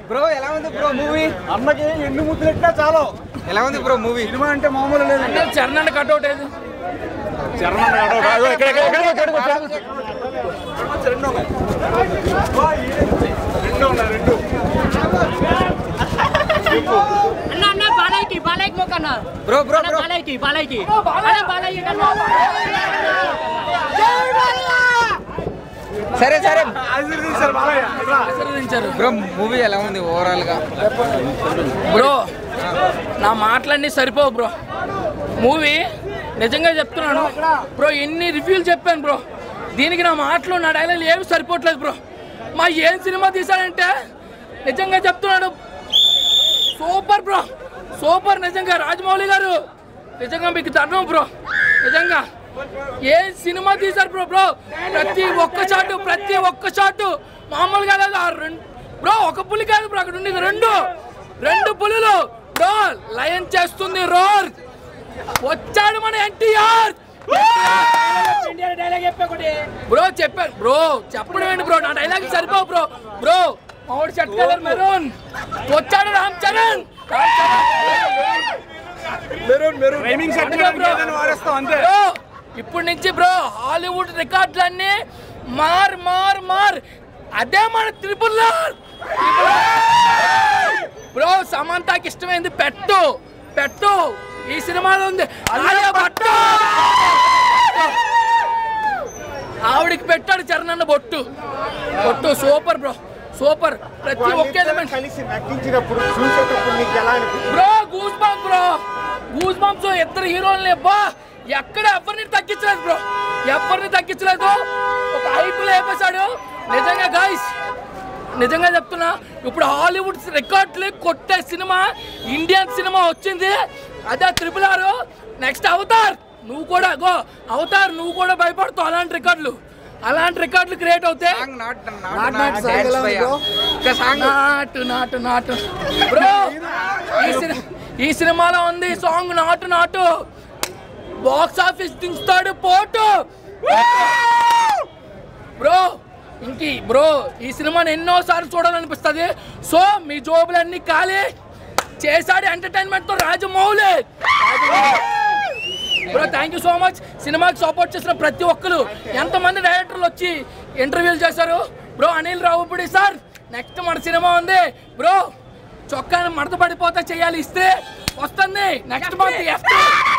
Bro ఎలా ఉంది bro movie అమ్మకి ఎన్ని ముద్దులు ఎట్టినా చాలు ఎలా ఉంది బ్రో మూవీ సినిమా అంటే మామూలు లేదు చరణ్ కట్అవుట్ ఏది చరణ్ రెండు ఉన్నాయి రెండు అన్న అన్న బాలయ్యకి బాలయ్యకి మొక్కన్న బ్రో బ్రో అన్న బ్రో బాలయ్యకి బాలయ్యకి అన్న బాలయ్యకి కన్నా సరే సరే ఆశీర్వదించారు బాలయ్య ఇట్లా. ఆశీర్వదించారు బ్రో మూవీ ఎలా ఉంది ఓవరాల్ గా బ్రో నా మాటలన్నీ సరిపోవు బ్రో మూవీ నిజంగా చెప్తున్నాను బ్రో ఎన్ని రివ్యూలు చెప్పాను బ్రో దీనికి నా మాటలు నా డైలాగ్ ఏమి సరిపోవట్లేదు బ్రో మా ఏం సినిమా తీశాడంటే నిజంగా చెప్తున్నాడు సూపర్ బ్రో సూపర్ నిజంగా రాజమౌళి గారు నిజంగా మీకు దండం బ్రో నిజంగా ఏ సినిమా తీశారు బ్రో బ్రో ప్రతి ఒక్క షాటు ప్రతి ఒక్క షాటు మామూలుగా లేదు ఆ రెండు బ్రో ఒక పులి కాదు బ్రో అక్కడ ఉండేది రెండు రెండు పులులు బ్రో లయన్ చేస్తుంది రోర్ వచ్చాడు మన ఎన్టీఆర్ బ్రో చెప్పాను బ్రో చెప్పడం ఏంటి బ్రో నా డైలాగ్ సరిపోవు బ్రో బ్రో మామిడి షర్ట్ కలర్ మెరూన్ వచ్చాడు Ram Charan Ram Charan maroon maroon rhyming set అందుకే బ్రో. ఏదైనా వాడేస్తాం అంతే బ్రో ఇప్పుడు నుంచి బ్రో హాలీవుడ్ రికార్డులన్నీ మార్ మార్ మార్ అదే మన త్రిపుల్ ఆర్. బ్రో సమంతాకి ఇష్టమైంది పెట్టు పెట్టు ఈ సినిమాలో ఉంది ఆలియా భట్ ఆవిడికి పెట్టాడు చరణ్ అన్న బొట్టు బొట్టు సూపర్ బ్రో సూపర్ ప్రతి ఒక్క ఎలిమెంట్ కలిసి నటించినప్పుడు చూసేటప్పుడు నీకు ఎలా అనిపించింది bro goose bumps bro goose bumps ఇద్దరు హీరోల్ని బా ఎక్కడ ఎవరిని తగ్గించలేదు బ్రో ఎవరిని తగ్గించలేదు ఒక హైప్ లేపేశాడు నిజంగా గాయస్ నిజంగా చెప్తున్నా ఇప్పుడు హాలీవుడ్ రికార్డులు కొట్టే సినిమా ఇండియన్ సినిమా వచ్చింది అదే త్రిపుల్ ఆర్ నెక్స్ట్ అవతార్ నువ్వు కూడా గో అవతార్ నువ్వు కూడా భయపడతావు అలాంటి రికార్డులు అలాంటి రికార్డులు క్రియేట్ అవుతాయి song not not not song ఎలా ఉంది bro? ఇంకా సాంగ్ నాటు నాటు నాటు బ్రో ఈ సిని- ఈ సినిమాలో ఉంది సాంగ్ నాటు నాటు బాక్స్ ఆఫీస్ దించుతాడు పోటు బ్రో ఇంకి బ్రో ఈ సినిమాని ఎన్నోసార్లు చూడాలనిపిస్తుంది సో మీ జోబులన్నీ ఖాళీ చేశాడు ఎంటర్టైన్మెంట్ తో Rajamouli bro thank you so much సినిమాకి సపోర్ట్ చేసిన ప్రతి ఒక్కరు ఎంతమంది డైరెక్టర్లు వచ్చి ఇంటర్వ్యూలు చేశారు bro Anil Ravipudi sir next మన సినిమా ఉంది బ్రో చొక్కాని మడత పడిపోతే చేయాలి ఇస్తే వస్తుంది నెక్స్ట్ మంత్ ఎఫ్